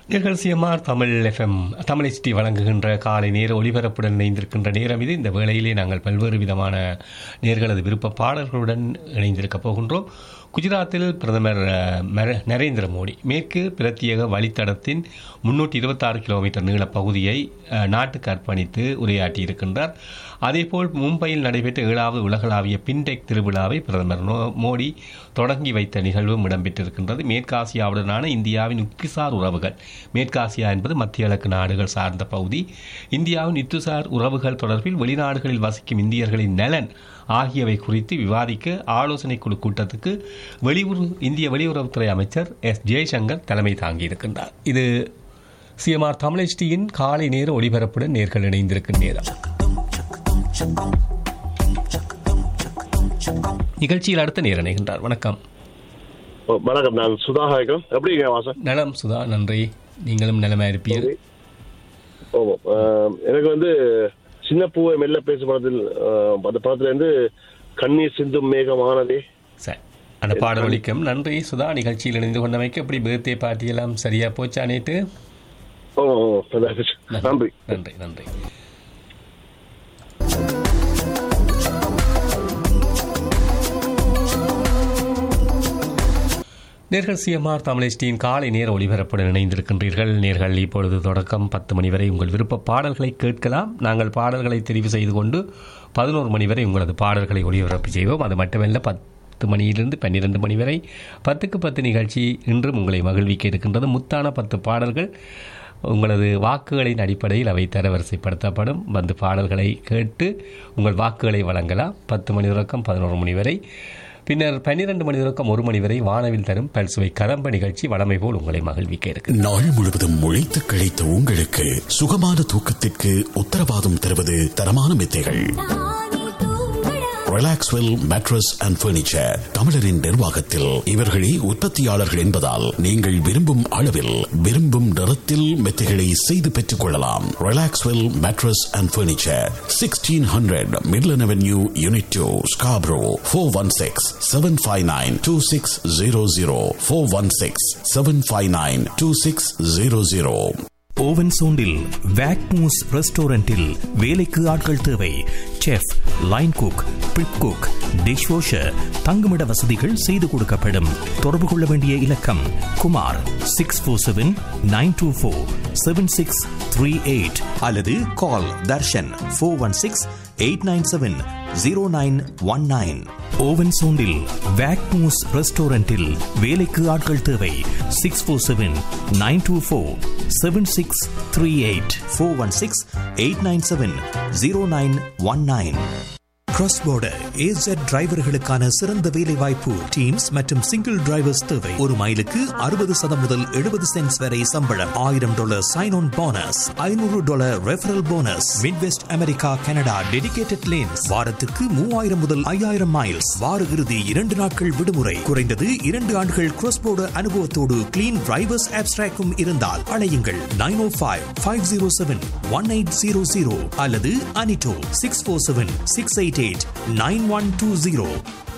நிகழ்ச்சியமார் Tamil FM Tamil HD வழங்குகின்ற காலை நேர ஒளிபரப்புடன் இணைந்திருக்கின்ற நேரம் இது இந்த வேளையிலே நாங்கள் பல்வேறு விதமான நேர்களது விருப்ப பாடல்களுடன் இணைந்திருக்கப் போகின்றோம் குஜராத்தில் பிரதமர் அஹ், மர- நரேந்திர மோடி மேற்கு பிரத்யேக வழித்தடத்தின் முன்னூற்றி இருபத்தாறு கிலோமீட்டர் நீள பகுதியை அஹ், நாட்டுக்கு அர்ப்பணித்து உரையாற்றியிருக்கின்றார் அதேபோல் மும்பையில் நடைபெற்ற ஏழாவது உலகளாவிய பின்டெக் திருவிழாவை பிரதமர் நோ- மோடி தொடங்கி வைத்த நிகழ்வும் இடம்பெற்றிருக்கின்றது மேற்காசியாவுடனான இந்தியாவின் உத்திசார் உறவுகள் மேற்காசியா என்பது மத்திய கிழக்கு நாடுகள் சார்ந்த பகுதி இந்தியாவின் இத்துசார் உறவுகள் தொடர்பில் வெளிநாடுகளில் வசிக்கும் இந்தியர்களின் நலன் ஆகியவை குறித்து விவாதிக்க ஆலோசனை குழு கூட்டத்துக்கு வெளியுறவு இந்திய வெளியுறவுத்துறை அமைச்சர் எஸ் ஜெய்சங்கர் தலைமை தாங்கியிருக்கின்றார் இது சிஎம்ஆர் தமிழ்ச்சியின் காலை நேர ஒளிபரப்புடன் நேர்கள் இணைந்திருக்கும் நேரம் நிகழ்ச்சியில் அடுத்த நேரம் இணைகின்றார் வணக்கம் ஓ, வணக்கம் நான் சுதாகரன் எப்படி இருக்கேன் வாசன் நலம் சுதா நன்றி நீங்களும் நலமா இருப்பீர்கள் ஓ ஆஹ், எனக்கு வந்து சின்ன பூவை மெல்ல பேசு படத்தில் ஆஹ், அந்த படத்துல இருந்து கண்ணீர் சிந்தும் மேகமானதே சரி அந்த பாடல் ஒலிக்கும் நன்றி சுதா நிகழ்ச்சியில் இணைந்து கொண்டமைக்கு எப்படி பர்த்டே பார்ட்டி எல்லாம் சரியா போச்சா நேற்று ஓ ஓ, அதான். நன்றி நன்றி நன்றி நேர்கள் சிஎம்ஆர் தமிழ்ச்சியின் காலை நேர ஒளிபரப்புடன் இணைந்திருக்கின்றீர்கள் நேர்கள் இப்பொழுது தொடக்கம் பத்து மணி வரை உங்கள் விருப்ப பாடல்களை கேட்கலாம் நாங்கள் பாடல்களை தெரிவு செய்து கொண்டு பதினோரு மணி வரை உங்களது பாடல்களை ஒளிபரப்பு செய்வோம் அது மட்டுமல்ல பத்து மணியிலிருந்து பன்னிரண்டு மணி வரை பத்துக்கு பத்து நிகழ்ச்சி இன்றும் உங்களை மகிழ்விக்க இருக்கின்றது முத்தான பத்து பாடல்கள் உங்களது வாக்குகளின் அடிப்படையில் அவை தரவரிசைப்படுத்தப்படும் வந்து பாடல்களை கேட்டு உங்கள் வாக்குகளை வழங்கலாம் பத்து மணி தொடக்கம் பதினோரு மணி வரை பின்னர் பன்னிரண்டு மணி தொடக்கம் ஒரு மணி வரை வானவில் தரும் பல்சுவை கதம்ப நிகழ்ச்சி வளமை போல் உங்களை மகிழ்விக்க இருக்கு நாள் முழுவதும் உழைத்து கிடைத்த உங்களுக்கு சுகமான தூக்கத்திற்கு உத்தரவாதம் தருவது தரமான மெத்தைகள் ரிலாக்ஸ்வெல் மேட்ரஸ் அண்ட் பர்னிச்சர் தமிழரின் நிர்வாகத்தில் இவர்களே உற்பத்தியாளர்கள் என்பதால் நீங்கள் விரும்பும் அளவில் விரும்பும் நிறத்தில் மெத்தைகளை செய்து பெற்றுக் கொள்ளலாம் Relaxwell mattress and furniture sixteen hundred Midland Avenue unit two Scarborough four one six seven five nine two six zero zero four one six seven five nine two six zero zero Owen சோண்டில் வேக்மூஸ் ரெஸ்டாரண்டில் வேலைக்கு ஆட்கள் தேவை chef line cook prep cook dish washer தங்குமிட வசதிகள் செய்து கொடுக்கப்படும் தொடர்பு கொள்ள வேண்டிய இலக்கம் Kumar six four seven nine two four seven six three eight அல்லது கால் Darshan four one six eight nine seven zero nine one nine Owen சோண்டில் வேக்மூஸ் ரெஸ்டாரண்டில் வேலைக்கு ஆட்கள் தேவை six four seven nine two four seven six three eight four one six eight nine seven zero nine one nine cross border AZ டிரைவர்களுக்கான சிறந்த வேலை வாய்ப்பு டீம்ஸ் மற்றும் சிங்கிள் டிரைவர்ஸ் தேவை ஒரு மைலுக்கு அறுபது சதம் முதல் எழுபது சென்ட்ஸ் வரை சம்பளம் ஆயிரம் டாலர் சைன் ஆன் போனஸ் ஐநூறு dollar referral bonus Midwest America Canada dedicated lanes வாரத்துக்கு மூவாயிரம் முதல் ஐயாயிரம் மைல்ஸ் வார இறுதி இரண்டு நாட்கள் விடுமுறை குறைந்தது இரண்டு ஆண்டுகள் கிராஸ் border அனுபவத்தோடு கிளீன் டிரைவர்ஸ் ஆப்ஸ்ட்ராக்கும் இருந்தால் அழையுங்கள் nine O five five zero seven one eight zero zero அல்லது அனிட்டோ six four seven six eight eight nine one two zero